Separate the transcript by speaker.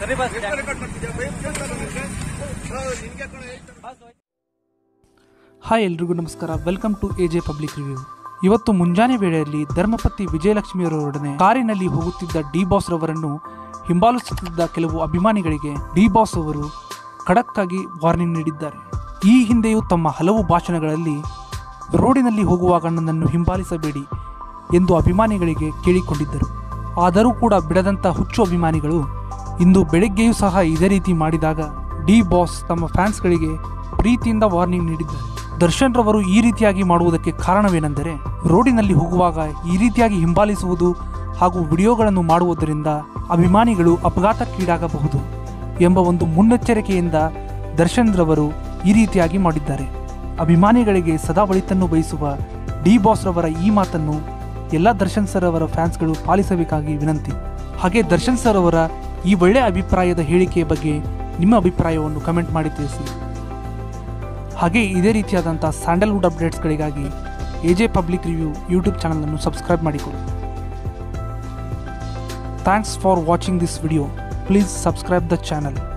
Speaker 1: ಸರಿ bus
Speaker 2: record ಮಾಡ್ತಿದ್ಯಾ ಭಯ ಕೇಳ್ತಾ ನಿನ್ಗೆ ನಿನ್ಗೆ ಕಣ ಹೇಳ್ತಾರೆ
Speaker 3: ಹಾಯ್ ಎಲ್ರಿಗೂ ನಮಸ್ಕಾರ welcome to A J public review ಇವತ್ತು ಮುಂಜಾನೆ ವೇಳೆಯಲ್ಲಿ ಧರ್ಮಪತಿ ವಿಜಯಲಕ್ಷ್ಮಿಯವರೊಡನೆ ಕಾರಿನಲ್ಲಿ ಹೋಗುತ್ತಿದ್ದ ಡಿ ಬಾಸ್ ರವರನ್ನು ಹಿಂಬಾಲಿಸುತ್ತಿದ್ದ ಕೆಲವು ಅಭಿಮಾನಿಗಳಿಗೆ ಡಿ ಬಾಸ್ ಅವರು ಖಡಕ್ ಆಗಿ ವಾರ್ನಿಂಗ್ ನೀಡಿದ್ದಾರೆ ಈ ಹಿಂದೆಯೂ ತಮ್ಮ ಹಲವು ಭಾಷಣಗಳಲ್ಲಿ ರೋಡಿನಲ್ಲಿ ಹೋಗುವಾಗ ನನ್ನನ್ನು ಹಿಂಬಾಲಿಸಬೇಡಿ ಎಂದು ಅಭಿಮಾನಿಗಳಿಗೆ ಕೇಳಿಕೊಂಡಿದ್ದರು ಆದರೂ ಕೂಡ ಬಿಡದಂಥ ಹುಚ್ಚು ಅಭಿಮಾನಿಗಳು ಇಂದು ಬೆಳಗ್ಗೆಯೂ ಸಹ ಇದೇ ರೀತಿ ಮಾಡಿದಾಗ ಡಿ ಬಾಸ್ ತಮ್ಮ ಫ್ಯಾನ್ಸ್ಗಳಿಗೆ ಪ್ರೀತಿಯಿಂದ ವಾರ್ನಿಂಗ್ ನೀಡಿದ್ದಾರೆ ದರ್ಶನ್ ರವರು ಈ ರೀತಿಯಾಗಿ ಮಾಡುವುದಕ್ಕೆ ಕಾರಣವೇನೆಂದರೆ ರೋಡಿನಲ್ಲಿ ಹೋಗುವಾಗ ಈ ರೀತಿಯಾಗಿ ಹಿಂಬಾಲಿಸುವುದು ಹಾಗೂ ವಿಡಿಯೋಗಳನ್ನು ಮಾಡುವುದರಿಂದ ಅಭಿಮಾನಿಗಳು ಅಪಘಾತಕ್ಕೀಡಾಗಬಹುದು ಎಂಬ ಒಂದು ಮುನ್ನೆಚ್ಚರಿಕೆಯಿಂದ ದರ್ಶನ್ ರವರು ಈ ರೀತಿಯಾಗಿ ಮಾಡಿದ್ದಾರೆ ಅಭಿಮಾನಿಗಳಿಗೆ ಸದಾ ಒಳಿತನ್ನು ಬಯಸುವ ಡಿ ಬಾಸ್ ರವರ ಈ ಮಾತನ್ನು ಎಲ್ಲ ದರ್ಶನ್ ಸರ್ ಅವರ ಫ್ಯಾನ್ಸ್ಗಳು ಪಾಲಿಸಬೇಕಾಗಿ ವಿನಂತಿ ಹಾಗೆ ದರ್ಶನ್ ಸರ್ ಅವರ ಈ ಒಳ್ಳೆಯ ಅಭಿಪ್ರಾಯದ ಹೇಳಿಕೆಯ ಬಗ್ಗೆ ನಿಮ್ಮ ಅಭಿಪ್ರಾಯವನ್ನು ಕಮೆಂಟ್ ಮಾಡಿ ತಿಳಿಸಿ ಹಾಗೆ ಇದೇ ರೀತಿಯಾದಂಥ ಸ್ಯಾಂಡಲ್ವುಡ್ ಅಪ್ಡೇಟ್ಸ್ಗಳಿಗಾಗಿ A J public review YouTube ಚಾನಲನ್ನು ಸಬ್ಸ್ಕ್ರೈಬ್ ಮಾಡಿಕೊಳ್ಳಿ thanks for watching this video please subscribe the channel